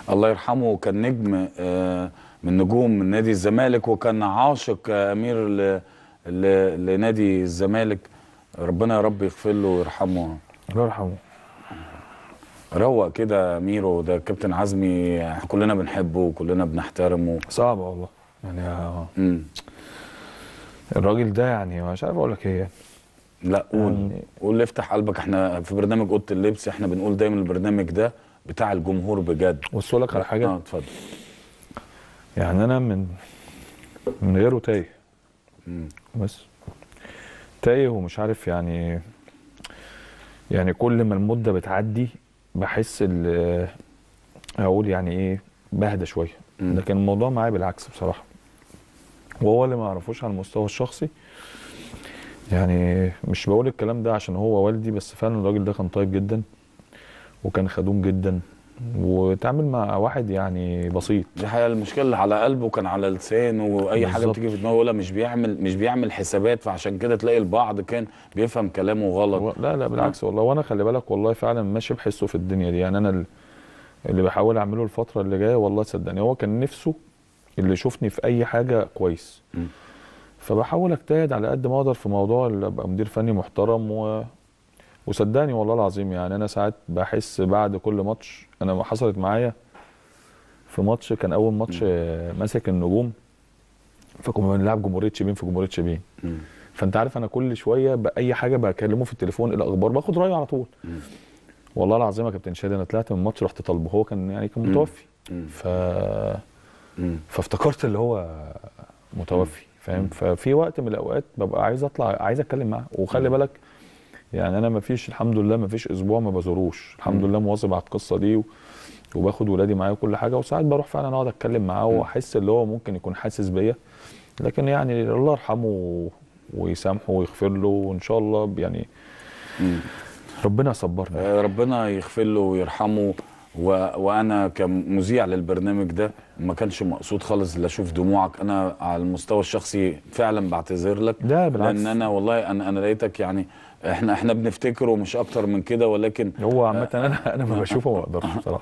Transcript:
الله يرحمه كان نجم آه، من نجوم من نادي الزمالك وكان عاشق آه، امير ل... ل... لنادي الزمالك ربنا يا رب يغفر له ويرحمه الله يرحمه روق كده ميرو ده كابتن عزمي إحنا كلنا بنحبه وكلنا بنحترمه صعب والله يعني آه، مم. الراجل ده يعني مش عارف اقول لك ايه يعني. لا قول يعني- قول افتح قلبك احنا في برنامج اوضه اللبس احنا بنقول دايما البرنامج ده بتاع الجمهور بجد بص أقول لك على حاجه اه اتفضل يعني انا من من غيره تايه مم. بس تايه ومش عارف يعني يعني كل ما المده بتعدي بحس ال اقول يعني ايه بهدى شويه مم. لكن الموضوع معايا بالعكس بصراحه وهو اللي ما اعرفوش على المستوى الشخصي يعني مش بقول الكلام ده عشان هو والدي بس فعلا الراجل ده كان طيب جدا وكان خدوم جدا وتعامل مع واحد يعني بسيط دي حقيقة المشكله اللي على قلبه كان على لسانه واي حاجه بالظبط. بتيجي في دماغه يقولها مش بيعمل مش بيعمل حسابات فعشان كده تلاقي البعض كان بيفهم كلامه غلط و- لا لا بالعكس والله وانا خلي بالك والله فعلا ماشي بحسه في الدنيا دي يعني انا ال- اللي بحاول اعمله الفتره اللي جايه والله صدقني هو كان نفسه اللي يشوفني في اي حاجه كويس مم. فبحاول اجتهد على قد ما اقدر في موضوع اللي ابقى مدير فني محترم و... وصدقني والله العظيم يعني انا ساعات بحس بعد كل ماتش انا ما حصلت معايا في ماتش كان اول ماتش آه، ماسك النجوم فكنا بنلعب جمهوريه شبين في جمهوريه شبين مم. فانت عارف انا كل شويه باي حاجه بكلمه في التليفون إيه الاخبار باخد رايه على طول مم. والله العظيم يا كابتن شادي انا طلعت من الماتش رحت طالبه هو كان يعني كان مم. متوفي مم. ف مم. فافتكرت اللي هو متوفي فاهم ففي وقت من الاوقات ببقى عايز اطلع عايز اتكلم معاه وخلي بالك يعني انا ما فيش الحمد لله ما فيش اسبوع ما بزوروش الحمد مم. لله مواظب على القصه دي و... وباخد ولادي معايا وكل حاجه وساعات بروح فعلا اقعد اتكلم معاه واحس اللي هو ممكن يكون حاسس بيا لكن يعني الله يرحمه ويسامحه ويغفر له وان شاء الله يعني مم. ربنا يصبرنا آه، ربنا يغفر له ويرحمه و... وانا كمذيع للبرنامج ده ما كانش مقصود خالص لا اشوف دموعك انا على المستوى الشخصي فعلا بعتذر لك لا بالعكس لان انا والله انا انا لقيتك يعني احنا احنا بنفتكره مش اكتر من كده ولكن هو عامه انا انا ما بشوفه ما اقدرش بصراحه